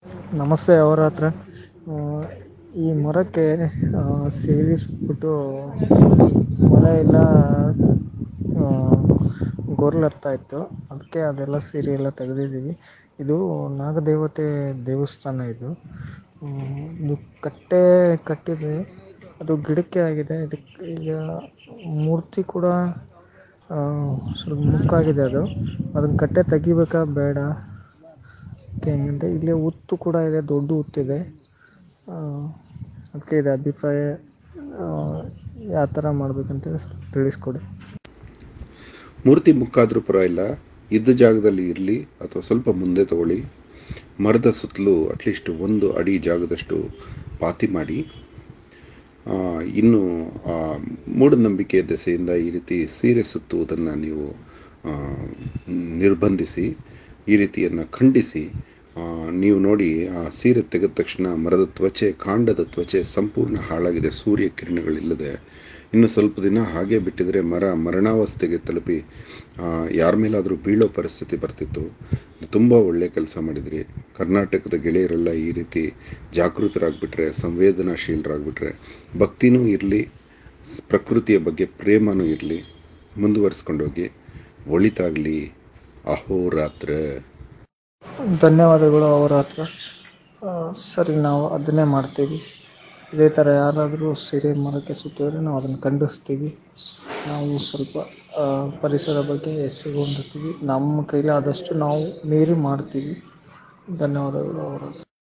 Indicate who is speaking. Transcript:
Speaker 1: ನಮಸ್ತೆ ಅವರ ಹತ್ರ ಈ ಮರಕ್ಕೆ ಸೇರಿಸ್ಬಿಟ್ಟು ಮರ ಎಲ್ಲ ಗೋರ್ಲಾಗ್ತಾ ಇತ್ತು ಅದಕ್ಕೆ ಅದೆಲ್ಲ ಸೀರೆ ಎಲ್ಲ ತೆಗೆದಿದ್ದೀವಿ ಇದು ನಾಗದೇವತೆ ದೇವಸ್ಥಾನ ಇದು ಇದು ಕಟ್ಟೆ ಕಟ್ಟಿದೆ ಅದು ಗಿಡಕ್ಕೆ ಆಗಿದೆ ಇದಕ್ಕೆ ಈಗ ಮೂರ್ತಿ ಕೂಡ ಸ್ವಲ್ಪ ಮುಕ್ಕಾಗಿದೆ ಅದು ಅದನ್ನು ಕಟ್ಟೆ ತೆಗಿಬೇಕಾ ಬೇಡ ಅದಕ್ಕೆ ಇಲ್ಲಿ ಹುತ್ತು ಕೂಡ ಇದೆ ದೊಡ್ಡ ಹುತ್ತಿದೆ ಅದಕ್ಕೆ ಇದು ಅಭಿಪ್ರಾಯ ಯಾವ ಥರ ಮಾಡಬೇಕಂತ ತಿಳಿಸ್ಕೊಡಿ
Speaker 2: ಮೂರ್ತಿ ಮುಕ್ಕಾದರೂ ಪರವಾಗಿಲ್ಲ ಇದ್ದ ಜಾಗದಲ್ಲಿ ಇರಲಿ ಅಥವಾ ಸ್ವಲ್ಪ ಮುಂದೆ ತಗೊಳ್ಳಿ ಮರದ ಸುತ್ತಲೂ ಅಟ್ಲೀಸ್ಟ್ ಒಂದು ಅಡಿ ಜಾಗದಷ್ಟು ಪಾತಿ ಮಾಡಿ ಇನ್ನು ಮೂಢನಂಬಿಕೆ ದೆಸೆಯಿಂದ ಈ ರೀತಿ ಸೀರೆ ಸುತ್ತುವುದನ್ನು ನೀವು ನಿರ್ಬಂಧಿಸಿ ಈ ರೀತಿಯನ್ನು ಖಂಡಿಸಿ ನೀವು ನೋಡಿ ಆ ಸೀರೆ ತೆಗೆದ ತಕ್ಷಣ ಮರದ ತ್ವಚೆ ಕಾಂಡದ ತ್ವಚೆ ಸಂಪೂರ್ಣ ಹಾಳಾಗಿದೆ ಸೂರ್ಯ ಕಿರಣಗಳಿಲ್ಲದೆ ಇನ್ನು ಸ್ವಲ್ಪ ದಿನ ಹಾಗೆ ಬಿಟ್ಟಿದರೆ ಮರ ಮರಣಾವಸ್ಥೆಗೆ ತಲುಪಿ ಯಾರ ಮೇಲಾದರೂ ಬೀಳೋ ಪರಿಸ್ಥಿತಿ ಬರ್ತಿತ್ತು ತುಂಬ ಒಳ್ಳೆ ಕೆಲಸ ಮಾಡಿದ್ರಿ ಕರ್ನಾಟಕದ ಗೆಳೆಯರೆಲ್ಲ ಈ ರೀತಿ ಜಾಗೃತರಾಗ್ಬಿಟ್ರೆ ಸಂವೇದನಾಶೀಲರಾಗ್ಬಿಟ್ರೆ ಭಕ್ತಿನೂ ಇರಲಿ ಪ್ರಕೃತಿಯ ಬಗ್ಗೆ ಪ್ರೇಮನೂ ಇರಲಿ ಮುಂದುವರಿಸ್ಕೊಂಡೋಗಿ ಒಳಿತಾಗಲಿ ಅಹೋರಾತ್ರ
Speaker 1: ಧನ್ಯವಾದಗಳು ಅವರ ಹತ್ರ ಸರಿ ನಾವು ಅದನ್ನೇ ಮಾಡ್ತೀವಿ ಇದೇ ಥರ ಯಾರಾದರೂ ಸೀರೆ ಮರಕ್ಕೆ ಸುತ್ತಿದ್ರೆ ನಾವು ಅದನ್ನು ಖಂಡಿಸ್ತೀವಿ ನಾವು ಸ್ವಲ್ಪ ಪರಿಸರ ಬಗ್ಗೆ ಎಚ್ಚರಗೊಂಡಿರ್ತೀವಿ ನಮ್ಮ ಕೈಲಾದಷ್ಟು ನಾವು ಮೀರಿ ಮಾಡ್ತೀವಿ ಧನ್ಯವಾದಗಳು ಅವರ ಹತ್ರ